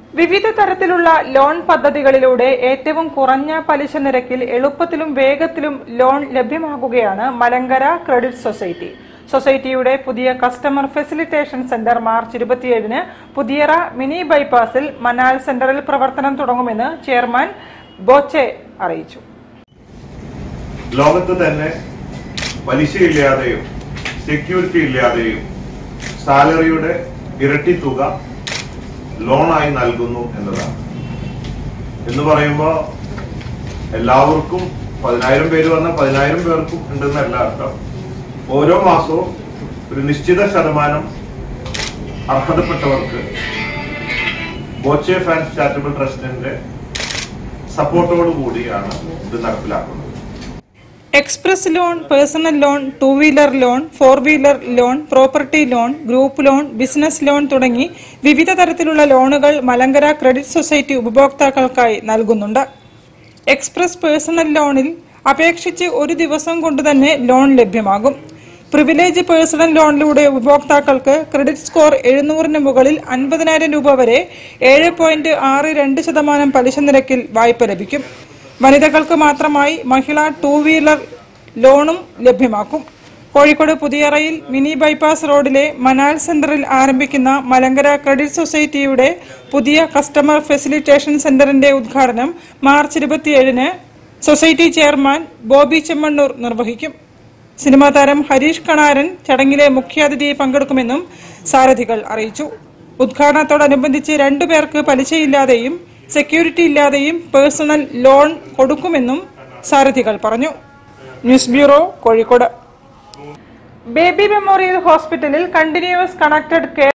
വിവിധ തരത്തിലുള്ള ലോൺ പദ്ധതികളിലൂടെ ഏറ്റവും കുറഞ്ഞ പലിശ നിരക്കിൽ എളുപ്പത്തിലും വേഗത്തിലും ലോൺ ലഭ്യമാകുകയാണ് മലങ്കര ക്രെഡിറ്റ് സൊസൈറ്റി സൊസൈറ്റിയുടെ പുതിയ കസ്റ്റമർ ഫെസിലിറ്റേഷൻ സെന്റർ മാർച്ച് ഇരുപത്തിയേഴിന് പുതിയറ മിനി ബൈപ്പാസിൽ മനാൽ സെന്ററിൽ പ്രവർത്തനം തുടങ്ങുമെന്ന് ചെയർമാൻ ബോച്ചെ അറിയിച്ചു ലോകത്ത് തന്നെ പലിശയില്ലാതെയും സെക്യൂരിറ്റി ഇല്ലാതെയും സാലറിയുടെ ഇരട്ടി തുക ലോണായി നൽകുന്നു എന്നതാണ് എന്ന് പറയുമ്പോൾ എല്ലാവർക്കും പതിനായിരം പേര് വന്ന പതിനായിരം പേർക്കും ഉണ്ടെന്നല്ല അർത്ഥം ഓരോ മാസവും ഒരു നിശ്ചിത ശതമാനം അർഹതപ്പെട്ടവർക്ക് ബോച്ചെ ഫാൻസ് ചാരിറ്റബിൾ ട്രസ്റ്റിന്റെ സപ്പോർട്ടോടു കൂടിയാണ് ഇത് നടപ്പിലാക്കുന്നത് express loan personal loan two wheeler loan four wheeler loan property loan group loan business loan തുടങ്ങി വിവിധ തരത്തിലുള്ള ലോണുകൾ മലങ്കര ക്രെഡിറ്റ് സൊസൈറ്റി ഉപഭോക്താക്കൾക്കായി നൽകുന്നുണ്ട് എക്സ്പ്രസ് പേഴ്സണൽ ലോണിൽ അപേക്ഷിച്ച് ഒരു ദിവസം കൊണ്ട് തന്നെ ലോൺ ലഭ്യമാകും പ്രിവിലേജ് പേഴ്സണൽ ലോണിലൂടെ ഉപഭോക്താക്കൾക്ക് ക്രെഡിറ്റ് സ്കോർ എഴുന്നൂറിന് മുകളിൽ അൻപതിനായിരം രൂപ വരെ ഏഴ് പോയിന്റ് ആറ് രണ്ട് ശതമാനം പലിശ നിരക്കിൽ വായ്പ ലഭിക്കും വനിതകൾക്ക് മാത്രമായി മഹിളാ ടൂ വീലർ ലോണും ലഭ്യമാക്കും കോഴിക്കോട് പുതിയറയിൽ മിനി ബൈപ്പാസ് റോഡിലെ മനാൽ സെന്ററിൽ ആരംഭിക്കുന്ന മലങ്കര ക്രെഡിറ്റ് സൊസൈറ്റിയുടെ പുതിയ കസ്റ്റമർ ഫെസിലിറ്റേഷൻ സെന്ററിന്റെ ഉദ്ഘാടനം മാർച്ച് ഇരുപത്തിയേഴിന് സൊസൈറ്റി ചെയർമാൻ ബോബി ചെമ്മണ്ണൂർ നിർവഹിക്കും സിനിമാ താരം ഹരീഷ് കണാരൻ ചടങ്ങിലെ മുഖ്യാതിഥിയെ പങ്കെടുക്കുമെന്നും സാരഥികൾ അറിയിച്ചു ഉദ്ഘാടനത്തോടനുബന്ധിച്ച് രണ്ടുപേർക്ക് പലിശയില്ലാതെയും സെക്യൂരിറ്റി ഇല്ലാതെയും പേഴ്സണൽ ലോൺ കൊടുക്കുമെന്നും സാരഥികൾ പറഞ്ഞു news bureau Kozhikode baby memorial ഹോസ്പിറ്റലിൽ കണ്ടിന്യൂസ് കണക്റ്റഡ് കെയർ